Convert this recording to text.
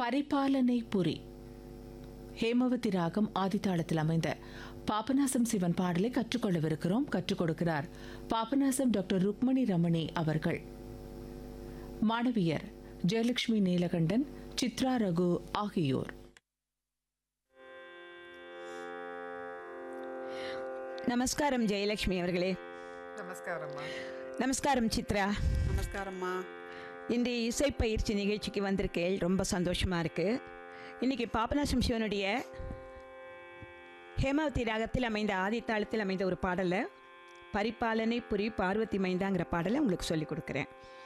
பரிபாலனை புரி ஹேமவதி ராகம் ஆதித்தாளத்தில் அமைந்த பாபநாசம் சிவன் பாடலை கற்றுக்கொள்ளவிருக்கிறோம் கற்றுக் கொடுக்கிறார் பாபநாசம் டாக்டர் ருக்மணி ரமணி அவர்கள் மாணவியர் ஜெயலட்சுமி நீலகண்டன் சித்ரா ரகு ஆகியோர் நமஸ்காரம் ஜெயலட்சுமி அவர்களே நமஸ்காரம்மா நமஸ்காரம் சித்ரா நமஸ்காரம்மா இன்று இசை பயிற்சி நிகழ்ச்சிக்கு வந்திருக்கேள் ரொம்ப சந்தோஷமாக இருக்குது இன்றைக்கி பாபநாசம் சிவனுடைய ஹேமாவதி ராகத்தில் அமைந்த ஆதித்தாளத்தில் அமைந்த ஒரு பாடலை பரிபாலனை புரி பார்வதி மைந்தாங்கிற பாடலை உங்களுக்கு சொல்லிக் கொடுக்குறேன்